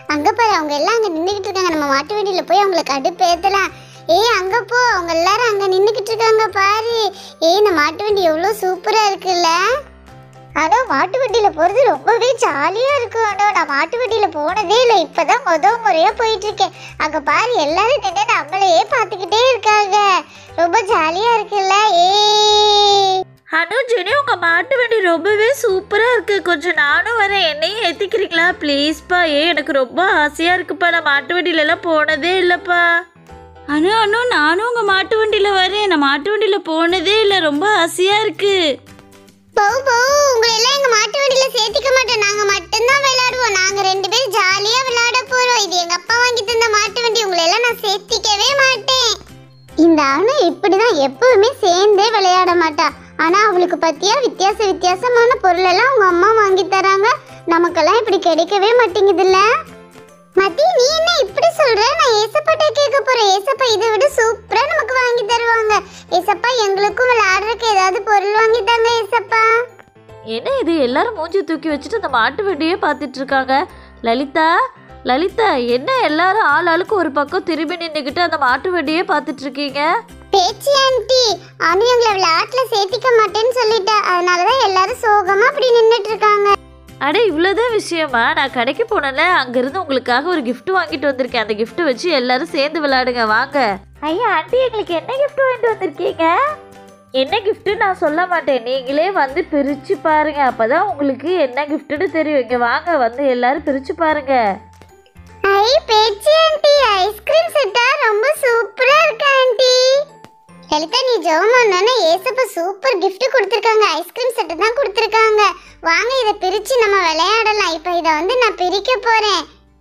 அங்க பாரு அவங்க எல்லாம் அங்க நின்னுகிட்டு இருக்காங்க நம்ம மாட்டு வண்டியில போய் அவங்களுக்கு அடுப்பு ஏத்தலாம் ஏய் அங்க போ அவங்க எல்லாரும் அங்க நின்னுகிட்டு இருக்காங்க பாரு ஏய் இந்த மாட்டு வண்டி எவ்வளவு சூப்பரா இருக்குல்ல ஆனா மாட்டு வண்டியில போறது ரொம்பவே ஜாலியா இருக்கும் ஆனா நான் மாட்டு வண்டியில போனதே இல்லை இப்பதான் முத முறையா போயிட்டு இருக்கேன் அங்க பாரு எல்லாரும் நின்று நம்மளையே பார்த்துக்கிட்டே இருக்காங்க ரொம்ப ஜாலியா இருக்குல்ல ஏய் அனு ஜெனி உங்க மாட்டு வண்டி ரொம்பவே சூப்பரா இருக்கு கொஞ்சம் நானும் வரேன் என்னையும் ஏத்திக்கிறீங்களா ப்ளீஸ்ப்பா ஏ எனக்கு ரொம்ப ஆசையா இருக்குப்பா நான் மாட்டு வண்டியில எல்லாம் போனதே இல்லப்பா அனு அனு நானும் உங்க மாட்டு வண்டியில வரேன் நான் மாட்டு வண்டியில போனதே இல்லை ரொம்ப ஆசையா இருக்கு பவு பவு உங்களை எல்லாம் எங்க மாட்டு வண்டியில சேர்த்திக்க மாட்டோம் நாங்க மட்டும்தான் விளையாடுவோம் நாங்க ரெண்டு பேரும் ஜாலியா விளையாட போறோம் இது எங்க அப்பா வாங்கி தந்த மாட்டு வண்டி உங்களை எல்லாம் நான் சேர்த்திக்கவே மாட்டேன் இந்த அணு இப்படிதான் எப்பவுமே சேர்ந்தே விளையாட மாட்டா ஆனா அவளுக்கு பத்தியா வித்தியாச வித்தியாசமான பொருள் எல்லாம் அவங்க அம்மா வாங்கி தராங்க நமக்கெல்லாம் இப்படி கிடைக்கவே மாட்டேங்குதுல்ல மதி நீ என்ன இப்படி சொல்ற நான் ஏசப்பாட்ட கேட்க போறேன் ஏசப்பா இதை விட சூப்பரா நமக்கு வாங்கி தருவாங்க ஏசப்பா எங்களுக்கும் விளையாடுறதுக்கு ஏதாவது பொருள் வாங்கி தாங்க ஏசப்பா என்ன இது எல்லாரும் மூஞ்சி தூக்கி வச்சுட்டு அந்த மாட்டு வண்டியே பார்த்துட்டு இருக்காங்க லலிதா லலிதா என்ன எல்லாரும் ஆள் ஆளுக்கு ஒரு பக்கம் திரும்பி நின்றுக்கிட்டு அந்த மாட்டு வண்டியே பார்த்துட்டு இருக்கீங்க பேச்சி ஆண்டி அனு எங்களை விளையாட்டுல சேர்த்திக்க மாட்டேன்னு சொல்லிட்டா அதனாலதான் எல்லாரும் சோகமா அப்படி நின்னுட்டு இருக்காங்க அட இவ்வளோதான் விஷயமா நான் கடைக்கு போனேன்ல அங்கேருந்து உங்களுக்காக ஒரு gift வாங்கிட்டு வந்திருக்கேன் அந்த gift வச்சு எல்லாரும் சேர்ந்து விளையாடுங்க வாங்க ஐயா ஆண்டி எங்களுக்கு என்ன gift வாங்கிட்டு வந்திருக்கீங்க என்ன gift நான் சொல்ல மாட்டேன் நீங்களே வந்து பிரித்து பாருங்க அப்பதான் உங்களுக்கு என்ன giftன்னு தெரியும் இங்கே வாங்க வந்து எல்லாரும் பிரித்து பாருங்க ஐ பேச்சி ஆண்டி ஐஸ்கிரீம் செட்டா ரொம்ப சூப்பரா இருக்கு ஆண்டி லலிதா நீ ஜெபம் பண்ணோன்னே ஏசப்பா சூப்பர் gift கொடுத்துருக்காங்க ஐஸ்கிரீம் செட்டு தான் கொடுத்துருக்காங்க வாங்க இதை பிரிச்சு நம்ம விளையாடலாம் இப்போ இதை வந்து நான் பிரிக்க போறேன்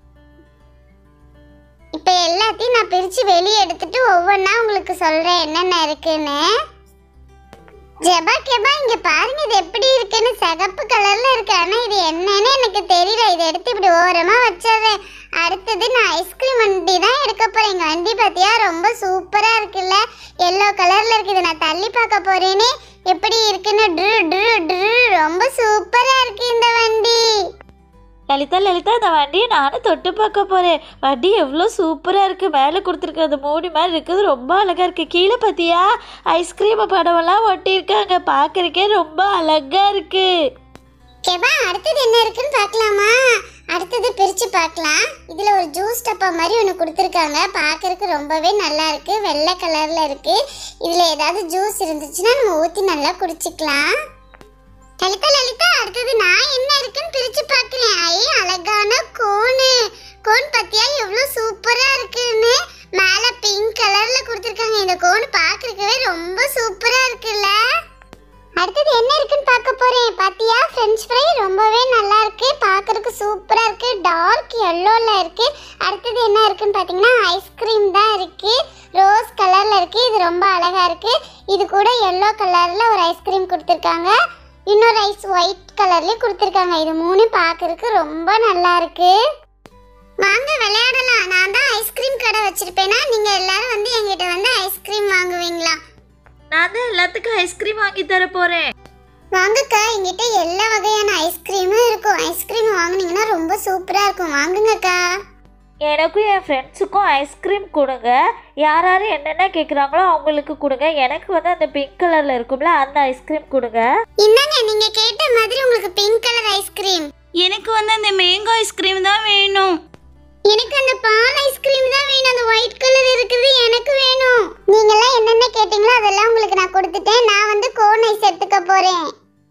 இப்போ எல்லாத்தையும் நான் பிரிச்சு வெளியே எடுத்துட்டு ஒவ்வொன்றா உங்களுக்கு சொல்றேன் என்னென்ன இருக்குன்னு ஜெபா கெபா இங்க பாருங்க இது எப்படி இருக்குன்னு சிகப்பு கலர்ல இருக்கு ஆனா இது என்னன்னு எனக்கு தெரியல இதை எடுத்து இப்படி ஓரமா வச்சிடுறேன் அடுத்தது நான் ஐஸ்கிரீம் வண்டி தான் எடுக்க போறேன் எங்க வண்டி பாத்தியா ரொம்ப சூப்பரா இருக்குல்ல எல்லோ கலர்ல இருக்கு இதை நான் தள்ளி பார்க்க போறேனே எப்படி இருக்குன்னு ட்ரு ட்ரு ட்ரு ரொம்ப சூப்பரா இருக்கு இந்த வண்டி லலிதா லலிதா இந்த வண்டியை நானும் தொட்டு பார்க்க போகிறேன் வண்டி எவ்வளோ சூப்பராக இருக்குது மேலே கொடுத்துருக்கிறது மூடி மாதிரி இருக்குது ரொம்ப அழகாக இருக்குது கீழே பார்த்தியா ஐஸ்கிரீம் படமெல்லாம் ஒட்டியிருக்காங்க பார்க்கறக்கே ரொம்ப அழகாக இருக்குது கெபா அடுத்தது என்ன இருக்குன்னு பார்க்கலாமா அடுத்தது பிரிச்சு பார்க்கலாம் இதுல ஒரு ஜூஸ் டப்பா மாதிரி ஒன்று கொடுத்துருக்காங்க பார்க்கறதுக்கு ரொம்பவே நல்லா இருக்கு வெள்ளை கலர்ல இருக்கு இதுல ஏதாவது ஜூஸ் இருந்துச்சுன்னா நம்ம ஊத்தி நல்லா குடிச்சுக்கலாம் லலிதா லலிதா அடுத்தது நான் என்ன இருக்குன்னு பிரிச்சு பார்க்கிறேன் ஐ அழகான கோனு கோன் பத்தியா எவ்வளவு சூப்பரா இருக்குன்னு மேல பிங்க் கலர்ல கொடுத்துருக்காங்க இந்த கோன் பார்க்கறதுக்கவே ரொம்ப சூப்பரா இருக்குல்ல அடுத்தது என்ன இருக்குன்னு பார்க்க போறேன் பாத்தியா ஃப்ரெஞ்ச் ஃப்ரை ரொம்பவே நல்லா இருக்கு பார்க்கறதுக்கு சூப்பரா இருக்கு டார்க் எல்லோல இருக்கு அடுத்தது என்ன இருக்குன்னு பாத்தீங்கன்னா ஐஸ்கிரீம் தான் இருக்கு ரோஸ் கலர்ல இருக்கு இது ரொம்ப அழகா இருக்கு இது கூட எல்லோ கலர்ல ஒரு ஐஸ்கிரீம் கொடுத்துருக்காங்க இன்னொரு ஐஸ் ஒயிட் கலர்லயும் கொடுத்துருக்காங்க இது மூணு பார்க்கறதுக்கு ரொம்ப நல்லா இருக்கு வாங்க விளையாடலாம் நான் தான் ஐஸ்கிரீம் கடை வச்சிருப்பேனா நீங்க எல்லாரும் வந்து என்கிட்ட வந்து ஐஸ்கிரீம் வாங்குவீங்களா நான் தான் எல்லாத்துக்கும் ஐஸ்கிரீம் வாங்கி தர போகிறேன் வாங்கக்கா எங்கிட்ட எல்லா வகையான ஐஸ்கிரீமும் இருக்கும் ஐஸ்கிரீம் வாங்குனீங்கன்னா ரொம்ப சூப்பரா இருக்கும் வாங்குங்கக்கா எனக்கும் என் ஃப்ரெண்ட்ஸுக்கும் ஐஸ்கிரீம் கொடுங்க யார் யார் என்னென்ன கேட்குறாங்களோ அவங்களுக்கு கொடுங்க எனக்கு வந்து அந்த பிங்க் கலரில் இருக்கும்ல அந்த ஐஸ்கிரீம் கொடுங்க இந்தாங்க நீங்க கேட்ட மாதிரி உங்களுக்கு பிங்க் கலர் ஐஸ்கிரீம் எனக்கு வந்து அந்த மேங்கோ ஐஸ்கிரீம் தான் வேணும் எனக்கு அந்த பால் ஐஸ்கிரீம் தான் வேணும் அந்த ஒயிட் கலர் இருக்குது எனக்கு வேணும் நீங்கெல்லாம் என்னென்ன கேட்டீங்களோ அதெல்லாம் உங்களுக்கு நான் கொடுத்துட்டேன் நான் வந்து கோன் ஐஸ் எடுத்துக்க போறேன்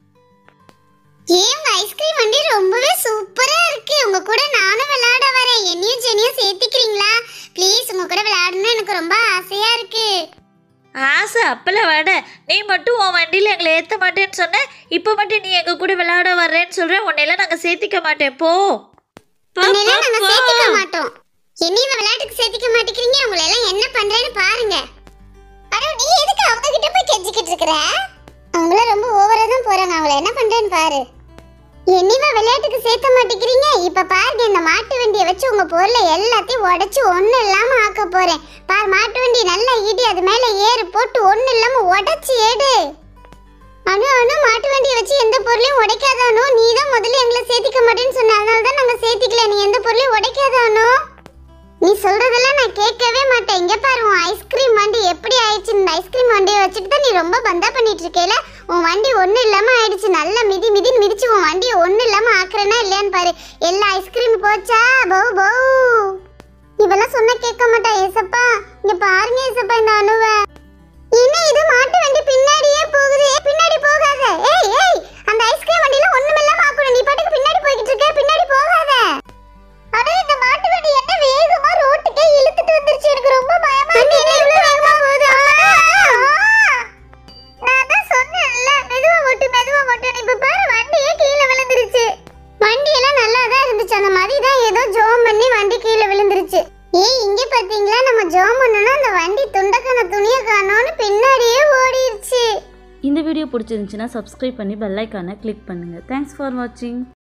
ஏன் உங்க ஐஸ்கிரீம் வண்டி ரொம்பவே சூப்பரா இருக்கு உங்க கூட நானும் விளையாட வரேன் என்னையும் ஜெனியும் சேர்த்துக்கிறீங்களா ப்ளீஸ் உங்க கூட விளையாடணும்னு எனக்கு ரொம்ப ஆசையா இருக்கு ஆசை அப்பல வாட நீ மட்டும் உன் வண்டியில் எங்களை ஏற்ற மாட்டேன்னு சொன்ன இப்போ மட்டும் நீ எங்கள் கூட விளையாட வர்றேன்னு சொல்கிற உன்னையெல்லாம் நாங்கள் சேர்த்திக்க மாட்டேன் போ போ, உன்னையெல்லாம் போ, நாங்க போ. சேர்த்துக்க மாட்டோம் என்னையும் விளையாட்டுக்கு சேர்த்துக்க மாட்டேங்கிறீங்க உங்களை எல்லாம் என்ன பண்றேன்னு பாருங்க அட நீ எதுக்கு அவங்க கிட்ட போய் கெஞ்சிக்கிட்டு இருக்கிற அவங்கள ரொம்ப ஓவரா தான் போறாங்க அவங்கள என்ன பண்றேன்னு பாரு என்னையுமா விளையாட்டுக்கு சேர்த்த மாட்டேங்கிறீங்க இப்ப பாருங்க இந்த மாட்டு வண்டியை வச்சு உங்க பொருளை எல்லாத்தையும் உடைச்சு ஒண்ணு இல்லாம ஆக்க போறேன் பாரு மாட்டு வண்டி நல்லா இடி அது மேல ஏறு போட்டு ஒண்ணு இல்லாம உடைச்சு எடு அனு அனு மாட்டு வண்டியை வச்சு எந்த பொருளையும் உடைக்காதானோ நீ தான் முதல்ல எங்களை சேர்த்திக்க மாட்டேன்னு சொன்ன அதனால தான் நாங்கள் சேர்த்திக்கல நீ எந்த பொருளையும் உடைக்காத அனு நீ சொல்றதெல்லாம் நான் கேட்கவே மாட்டேன் இங்க பாரு உன் ஐஸ்கிரீம் வண்டி எப்படி ஆயிடுச்சு இந்த ஐஸ்கிரீம் வண்டியை வச்சுட்டு தான் நீ ரொம்ப பந்தா பண்ணிட்டு இருக்கேல உன் வண்டி ஒன்றும் இல்லாம ஆயிடுச்சு நல்லா மிதி மிதி மிதிச்சு உன் வண்டியை ஒன்றும் இல்லாம ஆக்குறேனா இல்லையான்னு பாரு எல்லா ஐஸ்கிரீம் போச்சா பௌ பௌ இவெல்லாம் சொன்னா கேட்க மாட்டா ஏசப்பா இங்க பாருங்க ஏசப்பா இந்த அணுவ என்ன இது மாட்டு வண்டி பின்னாடியே போகுது ஏய், பின்னாடி போகாத ஏய் ஏய் அந்த ஐஸ்கிரீம் வண்டியில ஒண்ணுமில்லாம ஆக்கணும் நீ பாட்டுக்கு பின்னாடி போய்கிட்டு இருக்க பின்னாடி போகாத அட இந்த மாட்டு வண்டி என்ன வேகமா ரோட்டுக்கே இழுத்துட்டு வந்துருச்சு எனக்கு ரொம்ப பயமா இருக்கு என்ன இவ்வளவு வேகமா போகுது நான் தான் சொன்னேன்ல மெதுவா ஓட்டு மெதுவா ஓட்டு இப்ப பாரு வண்டியே கீழே விழுந்துருச்சு வண்டி எல்லாம் நல்லா தான் இருந்துச்சு அந்த மாதிரி தான் ஏதோ ஜோம் பண்ணி வண்டி கீழே விழுந்துருச்சு ஏய் இங்க பாத்தீங்களா நம்ம ஜோம் பண்ணனா அந்த வண்டி துண்டக்கான துணியை காணோம்னு பின்னாடியே ஓடிடுச்சு இந்த வீடியோ பிடிச்சிருந்துச்சுன்னா சப்ஸ்கிரைப் பண்ணி பெல் ஐக்கானை கிளிக் பண்ணுங்கள் தேங்க்ஸ் ஃபார் வாட்சிங்